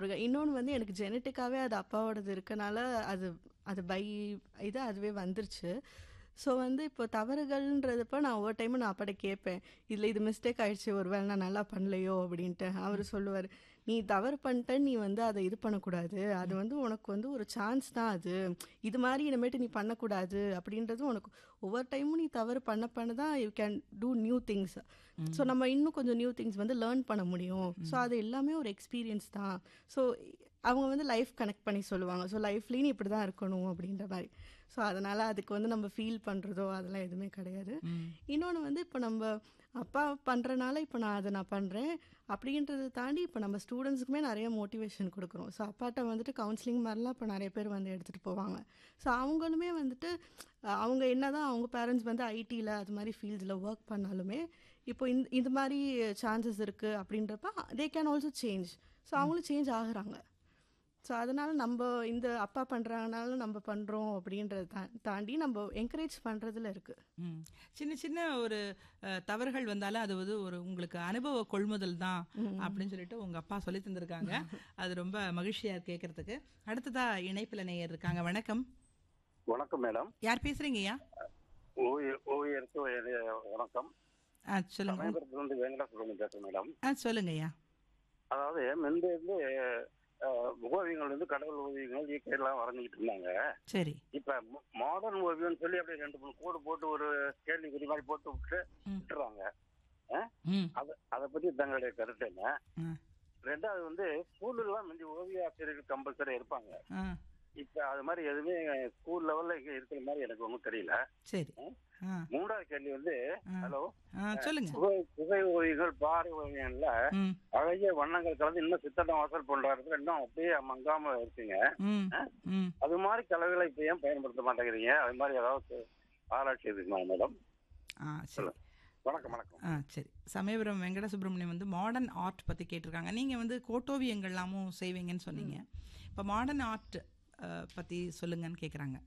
தவறுகள் இன்னொன்று வந்து எனக்கு ஜெனட்டிக்காவே அது அப்பாவோடது இருக்கனால அது அது பை இது அதுவே வந்துருச்சு ஸோ வந்து இப்போ தவறுகள்ன்றதப்ப நான் ஒவ்வொரு டைமும் நான் அப்பாட்ட கேட்பேன் இதில் இது மிஸ்டேக் ஆயிடுச்சு ஒரு வேளை நான் நல்லா பண்ணலையோ அப்படின்ட்டு அவர் சொல்லுவார் நீ தவறு பண்ணிட்ட நீ வந்து அதை இது பண்ணக்கூடாது அது வந்து உனக்கு வந்து ஒரு சான்ஸ் தான் அது இது மாதிரி இனிமேட்டு நீ பண்ணக்கூடாது அப்படின்றது உனக்கு ஒவ்வொரு டைமும் நீ தவறு பண்ண பண்ண தான் you can do new things so நம்ம இன்னும் கொஞ்சம் நியூ திங்ஸ் வந்து லேர்ன் பண்ண முடியும் ஸோ அது எல்லாமே ஒரு எக்ஸ்பீரியன்ஸ் தான் ஸோ அவங்க வந்து லைஃப் கனெக்ட் பண்ணி சொல்லுவாங்க ஸோ லைஃப்லேயும் இப்படி தான் இருக்கணும் அப்படின்ற மாதிரி ஸோ அதனால் அதுக்கு வந்து நம்ம ஃபீல் பண்ணுறதோ அதெல்லாம் எதுவுமே கிடையாது இன்னொன்று வந்து இப்போ நம்ம அப்பா பண்ணுறனால இப்போ நான் அதை நான் பண்ணுறேன் அப்படின்றத தாண்டி இப்போ நம்ம ஸ்டூடெண்ட்ஸுக்குமே நிறைய மோட்டிவேஷன் கொடுக்குறோம் ஸோ அப்பாட்ட வந்துட்டு கவுன்சிலிங் மாதிரிலாம் இப்போ நிறைய பேர் வந்து எடுத்துகிட்டு போவாங்க ஸோ அவங்களுமே வந்துட்டு அஹ், அவங்க என்ன தான் அவங்க பேரண்ட்ஸ் வந்து ஐடியில் அது மாதிரி ஃபீல்டில் ஒர்க் பண்ணாலுமே இப்போ இந்த இந்த மாதிரி சான்சஸ் இருக்குது அப்படின்றப்ப they can also change so அவங்களும் சேஞ்ச் ஆகுறாங்க ஸோ அதனால் நம்ம இந்த அப்பா பண்ணுறாங்கனால நம்ம பண்ணுறோம் அப்படின்றத தா தாண்டி நம்ம என்கரேஜ் பண்ணுறதுல இருக்குது ம். சின்ன சின்ன ஒரு அஹ், தவறுகள் வந்தாலும் அது வந்து ஒரு உங்களுக்கு அனுபவ கொள்முதல் தான் அப்படின்னு சொல்லிட்டு உங்க அப்பா சொல்லி தந்திருக்காங்க அது ரொம்ப மகிழ்ச்சியா இருக்கு கேட்கறதுக்கு அடுத்ததா இணைப்புல நேயர் இருக்காங்க வணக்கம் வணக்கம் மேடம் யார் பேசுறீங்கய்யா ஓவிய- ஓவியருக்கு ஒரு வணக்கம் ஆ சொல்லுங்க சமயபுரத்துல இருந்து வெங்கடாசுரமணி பேசுறேன் மேடம் ஆ சொல்லுங்கய்யா அதாவது முன்பு இருந்து அஹ், ஓவியங்கள் வந்து கடவுள் ஓவியங்கள் இயற்கையெல்லாம் வரைஞ்சிக்கிட்டு இருந்தாங்க சரி இப்ப மாடர்ன் ஓவியம்னு சொல்லி அப்படியே ரெண்டு மூணு கோடு போட்டு ஒரு கேள்விக்குறி மாதிரி போட்டு விட்டு ம். விட்டுறாங்க அஹ், ம் அத அதை பத்தி தங்களுடைய கருத்து என்ன ஆ, ரெண்டாவது வந்து ஸ்கூல்லாம் முந்தி ஓவிய ஆசிரியர்கள் கம்பல்சரி இருப்பாங்க ஆ இப்ப அது மாதிரி எதுவுமே ஸ்கூல் லெவல்ல இருக்கிற மாதிரி எனக்கு ஒன்றும் தெரியல சரி ஆ மூன்றாவது கேள்வி வந்து ஆ. ஹலோ ஆ சொல்லுங்க புகை புகை ஓவியங்கள் பாறை ஓவியங்கள்ல ம் அழகிய வண்ணங்கள் கலந்து இன்னும் சித்தட்டம் வாசல் போன்ற இடத்துல இன்னும் அப்படியே மங்காம இருக்குங்க ம் ம் அது மாதிரி கலவைகளை இப்ப ஏன் பயன்படுத்த மாட்டேங்கிறீங்க அது மாதிரி ஏதாவது ஆராய்ச்சி இருக்குமா மேடம் ஆ சரி வணக்கம் வணக்கம் ஆ சரி சமயபுரம் வெங்கட சுப்பிரமணியம் வந்து மாடர்ன் ஆர்ட் பற்றி கேட்டிருக்காங்க நீங்கள் வந்து கோட்டோவியங்கள்லாமும் செய்வீங்கன்னு சொன்னீங்க இப்போ மாடர்ன் ஆர்ட் பற்றி சொல்லுங்கன்னு கேட்குறாங்க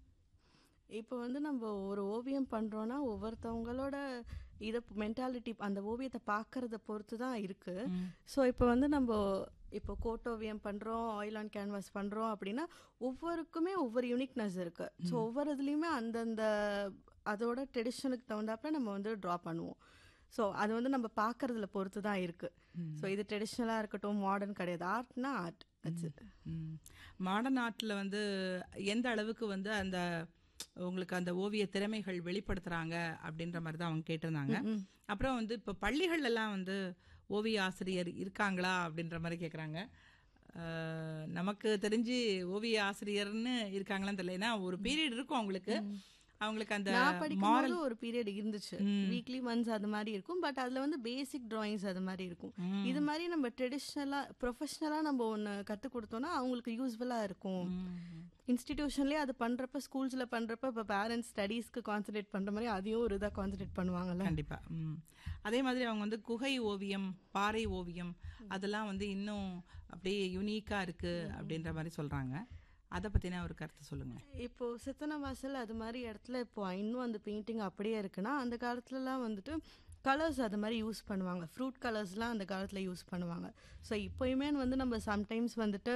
இப்போ வந்து நம்ம ஒரு ஓவியம் பண்ணுறோன்னா ஒவ்வொருத்தவங்களோட இதை மென்டாலிட்டி அந்த ஓவியத்தை பார்க்கறத பொறுத்து தான் இருக்குது ஸோ இப்போ வந்து நம்ம இப்போ கோட்டோவியம் பண்ணுறோம் ஆயில் ஆன் கேன்வாஸ் பண்ணுறோம் அப்படின்னா ஒவ்வொருக்குமே ஒவ்வொரு யூனிக்னஸ் இருக்குது ஸோ ஒவ்வொரு இதுலேயுமே அந்தந்த அதோட ட்ரெடிஷனுக்கு தகுந்தாப்புல நம்ம வந்து ட்ரா பண்ணுவோம் ஸோ அது வந்து நம்ம பார்க்கறதுல பொறுத்து தான் இருக்குது ஸோ இது ட்ரெடிஷ்னலாக இருக்கட்டும் மாடர்ன் கிடையாது ஆர்ட்னா ஆர்ட் மாடர்ன் ஆர்ட்டில் வந்து எந்த அளவுக்கு வந்து அந்த உங்களுக்கு அந்த ஓவிய திறமைகள் வெளிப்படுத்துறாங்க அப்படின்ற மாதிரி தான் அவங்க கேட்டிருந்தாங்க அப்புறம் வந்து இப்போ பள்ளிகள் எல்லாம் வந்து ஓவிய ஆசிரியர் இருக்காங்களா அப்படின்ற மாதிரி கேட்குறாங்க நமக்கு தெரிஞ்சு ஓவிய ஆசிரியர்னு இருக்காங்களான்னு தெரியல ஏன்னா ஒரு பீரியட் இருக்கும் அவங்களுக்கு அவங்களுக்கு அந்த நான் படிக்கும்போது ஒரு பீரியட் இருந்துச்சு வீக்லி ஒன்ஸ் அது மாதிரி இருக்கும் பட் அதுல வந்து பேசிக் டிராயிங்ஸ் அது மாதிரி இருக்கும் இது மாதிரி நம்ம ட்ரெடிஷ்னலா ப்ரொஃபஷனலா நம்ம ஒன்று கற்றுக் கொடுத்தோம்னா அவங்களுக்கு யூஸ்ஃபுல்லா இருக்கும் இன்ஸ்டிடியூஷன்லேயே அது பண்றப்ப ஸ்கூல்ஸ்ல பண்றப்ப இப்போ பேரண்ட்ஸ் ஸ்டடீஸ்க்கு கான்சென்ட்ரேட் பண்ற மாதிரி அதையும் ஒரு இதாக கான்சென்ட்ரேட் பண்ணுவாங்கல்ல கண்டிப்பா ம் அதே மாதிரி அவங்க வந்து குகை ஓவியம் பாறை ஓவியம் அதெல்லாம் வந்து இன்னும் அப்படியே யுனிக்கா இருக்கு அப்படின்ற மாதிரி சொல்றாங்க அதை பத்தின ஒரு கருத்து சொல்லுங்க இப்போ சித்தனவாசல் அது மாதிரி இடத்துல இப்போ இன்னும் அந்த பெயிண்டிங் அப்படியே இருக்குன்னா அந்த காலத்துலலாம் வந்துட்டு கலர்ஸ் அது மாதிரி யூஸ் பண்ணுவாங்க ஃப்ரூட் கலர்ஸ்லாம் அந்த காலத்தில் யூஸ் பண்ணுவாங்க ஸோ இப்போயுமே வந்து நம்ம சம்டைம்ஸ் வந்துட்டு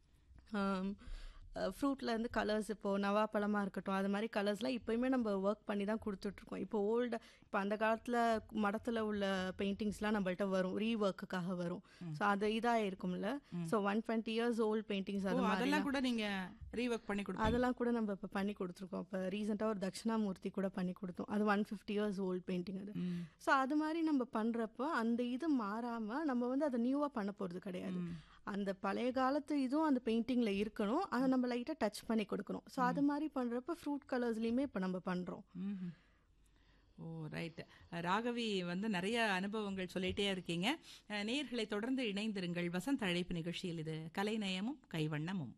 ஃப்ரூட்டில் இருந்து கலர்ஸ் இப்போது நவாப்பழமாக இருக்கட்டும் அது மாதிரி கலர்ஸ்லாம் இப்போயுமே நம்ம ஒர்க் பண்ணி தான் கொடுத்துட்ருக்கோம் இப்போ ஓல்டு இப்போ அந்த காலத்தில் மடத்தில் உள்ள பெயிண்டிங்ஸ்லாம் நம்மள்ட்ட வரும் ரீஒர்க்குக்காக வரும் ஸோ அது இதாக இருக்கும்ல so one twenty years old paintings அது ஓ, மாதிரி அதெல்லாம் கூட நீங்க ரீஒர்க் பண்ணி கொடுப்பீங்க அதெல்லாம் கூட நம்ம இப்போ பண்ணி கொடுத்துருக்கோம் இப்போ ரீசெண்டாக ஒரு தட்சிணாமூர்த்தி கூட பண்ணி கொடுத்தோம் அது one fifty years old painting அது ஸோ அது மாதிரி நம்ம பண்ணுறப்போ அந்த இது மாறாமல் நம்ம வந்து அதை நியூவாக பண்ண போகிறது கிடையாது அந்த பழைய காலத்து இதுவும் அந்த பெயிண்டிங்கில் இருக்கணும் அதை நம்ம லைட்டாக டச் பண்ணி கொடுக்கணும் ஸோ அது மாதிரி பண்ணுறப்ப ஃப்ரூட் கலர்ஸ்லையுமே இப்போ நம்ம பண்ணுறோம் ம்ஹும். ஓ ரைட் ராகவி வந்து நிறைய அனுபவங்கள் சொல்லிட்டே இருக்கீங்க அஹ், நேயர்களை தொடர்ந்து இணைந்திருங்கள் வசந்த அழைப்பு நிகழ்ச்சியில் இது கலைநயமும் கைவண்ணமும்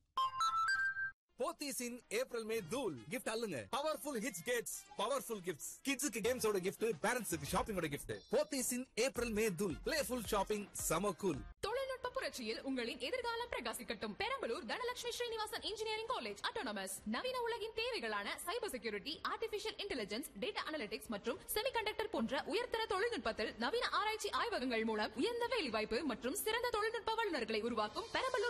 போத்தீஸ் இன் ஏப்ரல் மே தூல் கிஃப்ட் அல்லுங்க powerful hits gets powerful gifts கிட்ஸுக்கு கேம்ஸோட கிஃப்ட் பேரண்ட்ஸுக்கு ஷாப்பிங்கோட gift Pothys in April May தூல் பிளேஃபுல் ஷாப்பிங் சம கூல் தொழில்நுட்ப புரட்சியில் உங்களின் எதிர்காலம் பிரகாசிக்கட்டும் Perambalur Dhanalakshmi Srinivasan engineering college autonomous நவீன உலகின் தேவைகளான cyber security artificial intelligence data analytics மற்றும் செமிகண்டக்டர் போன்ற உயர்தர தொழில்நுட்பத்தில் நவீன ஆராய்ச்சி ஆய்வகங்கள் மூலம் உயர்ந்த வேலைவாய்ப்பு மற்றும் சிறந்த தொழில்நுட்ப வல்லுநர்களை உருவாக்கும் பெரம்பலூர்